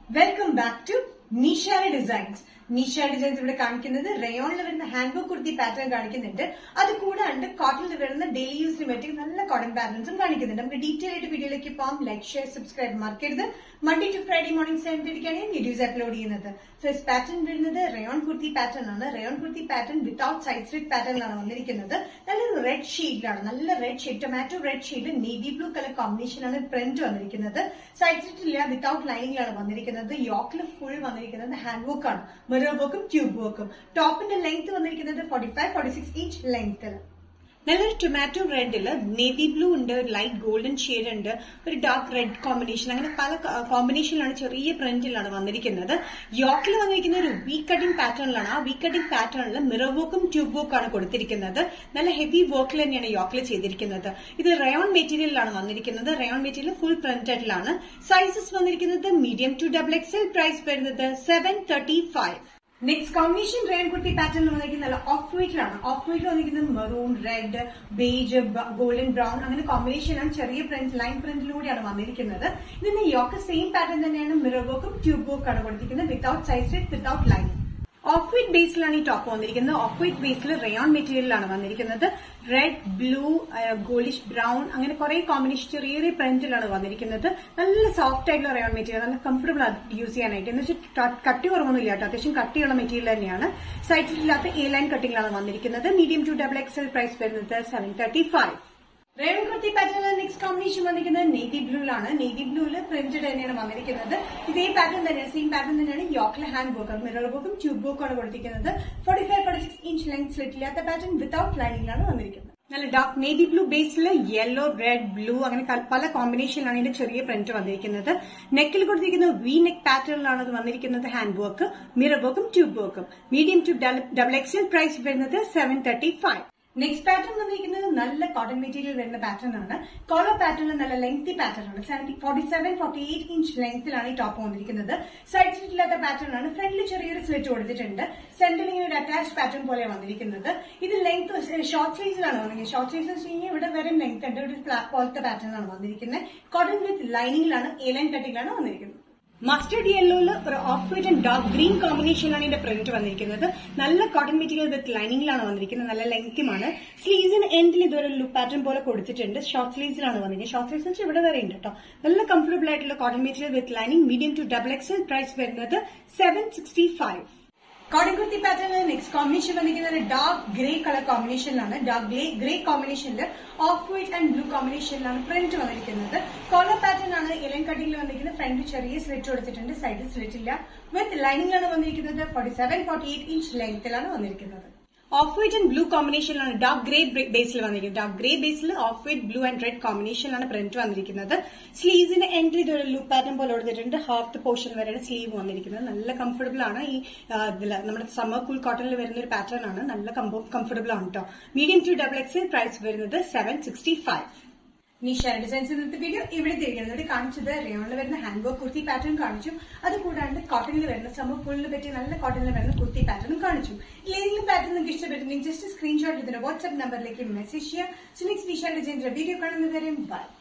welcome back to Nishara designs Nisha designs ഇവിടെ കാണിക്കുന്നത് റയോണിൽ വരുന്ന ഹാൻഡ് കുർത്തി പാറ്റേൺ കാണിക്കുന്നുണ്ട് അത് കൂടാണ്ട് കോട്ടണിൽ വരുന്ന ഡെയിലി യൂസിന് പറ്റിയ നല്ല കോട്ടൺ പാറ്റേൺസും കാണിക്കുന്നുണ്ട് നമുക്ക് ഡീറ്റെയിൽ ആയിട്ട് വീഡിയോയിലേക്ക് പോകാം ലൈക്ക് ഷെയർ സബ്സ്ക്രൈബ് മറക്കരുത് Monday to Friday morning seven തേർട്ടിക്കാണ് ഞാൻ വീഡിയോസ് അപ്ലോഡ് ചെയ്യുന്നത് ഫസ്റ്റ് പാറ്റേൺ വരുന്നത് റയോൺ കുർത്തി പാറ്റേൺ ആണ് rayon kurti pattern without side slit പാറ്റേണിലാണ് വന്നിരിക്കുന്നത് നല്ലൊരു റെഡ് ഷെയ്ഡിലാണ് നല്ല red shade tomato red shade navy blue colour കോമ്പിനേഷനാണ് പ്രിന്റ് വന്നിരിക്കുന്നത് സൈഡ് സ്ലിറ്റ് ഇല്ല വിത്തൌട്ട് ലൈനിങ്ങിലാണ് വന്നിരിക്കുന്നത് യോക്കിൽ ഫുൾ വന്നിരിക്കുന്നത് ഹാൻഡ് വർക്ക് ആണ് മിറർ വർക്കും ട്യൂബ് വർക്കും ടോപ്പിന്റെ ലെങ്ത് വന്നിരിക്കുന്നത് forty five forty six inch ലെങ്ത്തിൽ നല്ലൊരു ടൊമാറ്റോ റെഡില് നേവി ബ്ലൂ ഉണ്ട് ലൈറ്റ് ഗോൾഡൻ ഷെയ്ഡ് ഉണ്ട് ഒരു ഡാർക്ക് റെഡ് കോമ്പിനേഷൻ അങ്ങനെ പല കോമ്പിനേഷനിലാണ് ചെറിയ പ്രിന്റിലാണ് വന്നിരിക്കുന്നത് യോക്കിൽ വന്നിരിക്കുന്ന ഒരു വീക്ക് കട്ടിംഗ് പാറ്റേണിലാണ് ആ വീക്ക് കട്ടിംഗ് പാറ്റേണിൽ മിറർ വർക്കും ട്യൂബ് വർക്കും ആണ് കൊടുത്തിരിക്കുന്നത് നല്ല ഹെവി വർക്കിൽ തന്നെയാണ് യോക്കിൽ ചെയ്തിരിക്കുന്നത് ഇത് റയോൺ മെറ്റീരിയലിലാണ് വന്നിരിക്കുന്നത് റയോൺ മെറ്റീരിയൽ ഫുൾ പ്രിന്റഡിലാണ് സൈസസ് വന്നിരിക്കുന്നത് medium to double XL price വരുന്നത് seven thirty five next combination rayon kurti pattern വന്നിരിക്കുന്നത് നല്ല ഓഫ് വൈറ്റിലാണ് ഓഫ് വൈറ്റിൽ വന്നിരിക്കുന്നത് maroon red beige golden brown അങ്ങനെ കോമ്പിനേഷനാണ് ചെറിയ പ്രിന്റ് ലൈൻ പ്രിന്റിലൂടെയാണ് വന്നിരിക്കുന്നത് ഇതിന്റെ യോക്ക് സെയിം പാറ്റേൺ തന്നെയാണ് മിറർ വർക്കും ട്യൂബ് വർക്കാണ് കൊടുത്തിരിക്കുന്നത് without size without line off white ബേസിലാണ് ഈ ടോപ്പ് വന്നിരിക്കുന്നത് ഓഫ് വൈറ്റ് ബേസിൽ റയോൺ മെറ്റീരിയലാണ് വന്നിരിക്കുന്നത് റെഡ് ബ്ലൂ ഗോളിഷ് ബ്രൗൺ അങ്ങനെ കുറെ കോമ്പിനേഷൻ ചെറിയ ചെറിയ പ്രിന്റിലാണ് വന്നിരിക്കുന്നത് നല്ല സോഫ്റ്റ് ആയിട്ടുള്ള റയോൺ മെറ്റീരിയൽ നല്ല കംഫർട്ടബിൾ ആണ് യൂസ് ചെയ്യാനായിട്ട് എന്ന് വെച്ചാൽ കട്ടി കുറവൊന്നും ഇല്ല കേട്ടോ അത്യാവശ്യം കട്ടിയുള്ള മെറ്റീരിയൽ തന്നെയാണ് സൈറ്റിലില്ലാത്ത എ ലൈൻ കട്ടിങ്ങിലാണ് വന്നിരിക്കുന്നത് medium to double XL price വരുന്നത് seven thirty five rayon kurti പാറ്റേണിൽ നെക്സ്റ്റ് കോമ്പിനേഷൻ വന്നിരിക്കുന്നത് നേവി ബ്ലൂലാണ് നേവി ബ്ലൂല് പ്രിന്റഡ് തന്നെയാണ് വന്നിരിക്കുന്നത് ഇതേ പാറ്റേൺ തന്നെയാണ് സെയിം പാറ്റേൺ തന്നെയാണ് യോക്കിലെ ഹാൻഡ് വർക്ക് മിറർ വർക്കും ട്യൂബ് വർക്കും ആണ് കൊടുത്തിരിക്കുന്നത് forty five forty six inch length സ്ലിറ്റില്ലാത്ത പാറ്റേൺ വിത്തൌട്ട് ലൈനിങ്ങിലാണ് വന്നിരിക്കുന്നത് നല്ല ഡാർക്ക് നേവി ബ്ലൂ ബേസിൽ യെല്ലോ റെഡ് ബ്ലൂ അങ്ങനെ പല കോമ്പിനേഷനിലാണ് ഇതിന്റെ ചെറിയ പ്രിന്റ് വന്നിരിക്കുന്നത് നെക്കിൽ കൊടുത്തിരിക്കുന്ന വി നെക്ക് പാറ്റേണിലാണ് അത് വന്നിരിക്കുന്നത് ഹാൻഡ് വർക്ക് മിറർ വർക്കും ട്യൂബ് വർക്കും medium to double XL price വരുന്നത് seven thirty five next pattern വന്നിരിക്കുന്നത് നല്ല കോട്ടൺ മെറ്റീരിയൽ വരുന്ന പാറ്റേൺ ആണ് കോളർ പാറ്റേണിൽ നല്ല ലെങ്തി പാറ്റേൺ ആണ് seventy forty seven forty eight inch ലെങ്ത്തിലാണ് ഈ ടോപ്പ് വന്നിരിക്കുന്നത് സൈഡ് സ്ലിറ്റ് ഇല്ലാത്ത പാറ്റേൺ ആണ് ഫ്രണ്ടിൽ ചെറിയൊരു സ്ലിറ്റ് കൊടുത്തിട്ടുണ്ട് സെന്ററിൽ ഇങ്ങനെ ഒരു അറ്റാച്ച് പാറ്റേൺ പോലെ വന്നിരിക്കുന്നത് ഇത് ലെങ്ത് ഷോർട്ട് സ്ലീവ്സിലാണ് വന്നിരിക്കുന്നത് ഷോർട്ട് സ്ലീവ്സ് വെച്ച് കഴിഞ്ഞാൽ ഇവിടെ വരെ ലെങ്ത് ഉണ്ട് ഒരു ഫ്ലാപ്പ് പോലത്തെ പാറ്റേൺ ആണ് വന്നിരിക്കുന്നത് കോട്ടൺ വിത്ത് ലൈനിങ്ങിലാണ് എ ലൈൻ കട്ടിങ്ങിലാണ് വന്നിരിക്കുന്നത് മസ്റ്റർഡ് യെല്ലോയില് ഒരു off white and dark green കോമ്പിനേഷനിലാണ് ഇതിന്റെ പ്രിന്റ് വന്നിരിക്കുന്നത് നല്ല കോട്ടൺ മെറ്റീരിയൽ വിത്ത് ലൈനിങ്ങിലാണ് വന്നിരിക്കുന്നത് നല്ല ലെങ്തുമാണ് സ്ലീവ്സിന് എൻഡിൽ ഇതൊരു ലുക്ക് പാറ്റേൺ പോലെ കൊടുത്തിട്ടുണ്ട് ഷോർട്ട് സ്ലീവ്സിലാണ് വന്നിരിക്കുന്നത് ഷോർട്ട് സ്ലീവ്സ് വെച്ചാൽ ഇവിടെ വരെ ഉണ്ട് കേട്ടോ നല്ല കംഫർട്ടബിൾ ആയിട്ടുള്ള cotton material with lining medium to double XL price വരുന്നത് seven sixty five cotton kurti പാറ്റേണിൽ നെക്സ്റ്റ് കോമ്പിനേഷൻ വന്നിരിക്കുന്നത് ഡാർക്ക് ഗ്രേ കളർ കോമ്പിനേഷനിലാണ് ഡാർക്ക് ഗ്രേ ഗ്രേ കോമ്പിനേഷനിൽ ഓഫ് വൈറ്റ് ആൻഡ് ബ്ലൂ കോമ്പിനേഷനിലാണ് പ്രിന്റ് വന്നിരിക്കുന്നത് കോളർ പാറ്റേൺ ആണ് ഇലൻ കട്ടിങ്ങിൽ വന്നിരിക്കുന്നത് ഫ്രണ്ട് ചെറിയ സ്ലിറ്റ് കൊടുത്തിട്ടുണ്ട് സൈഡിൽ സ്ലിറ്റ് ഇല്ല വിത്ത് ലൈനിങ്ങിലാണ് വന്നിരിക്കുന്നത് forty seven forty eight inch ലെങ്ത്തിലാണ് വന്നിരിക്കുന്നത് ഓഫ് വൈറ്റ് ആൻഡ് ബ്ലൂ കോമ്പിനേഷനിലാണ് ഡാർക്ക് ഗ്രേ ബേസിൽ വന്നിരിക്കുന്നത് ഡാർക്ക് ഗ്രേ ബേസിൽ off white blue and red കോമ്പിനേഷനിലാണ് പ്രിന്റ് വന്നിരിക്കുന്നത് സ്ലീവ്സിന് എൻട്രി ഇതൊരു ലുക്ക് പാറ്റേൺ പോലെ കൊടുത്തിട്ടുണ്ട് ഹാഫ് പോർഷൻ വരെയാണ് സ്ലീവ് വന്നിരിക്കുന്നത് നല്ല കംഫർട്ടബിൾ ആണ് ഈ ഇതിൽ നമ്മുടെ സമ്മർ കൂൾ കോട്ടണിൽ വരുന്ന ഒരു പാറ്റേൺ ആണ് നല്ല കംഫർട്ടബിൾ ആണ് കേട്ടോ medium to double X price വരുന്നത് seven sixty five Nisha designs ഇന്നത്തെ വീഡിയോ ഇവിടെ തിരിക്കുന്നത് ഇവിടെ കാണിച്ചത് റയോണിൽ വരുന്ന ഹാൻഡ് വർക്ക് കുർത്തി പാറ്റേൺ കാണിച്ചു അത് കൂടാണ്ട് കോട്ടണിൽ വരുന്ന സമ്മർ ഫുള്ളിൽ പറ്റിയ നല്ല കോട്ടണിൽ വരുന്ന കുർത്തി പാറ്റേണും കാണിച്ചു ഏതെങ്കിലും പാറ്റേൺ നിങ്ങൾക്ക് ഇഷ്ടപ്പെട്ടിട്ടുണ്ടെങ്കിൽ ജസ്റ്റ് സ്ക്രീൻഷോട്ട് ഇതിന്റെ വാട്സ്ആപ്പ് നമ്പറിലേക്ക് മെസ്സേജ് ചെയ്യുക സോ നെക്സ്റ്റ് നിഷ ഡിസൈൻസിന്റെ വീഡിയോ കാണുന്നവരെയും ബൈ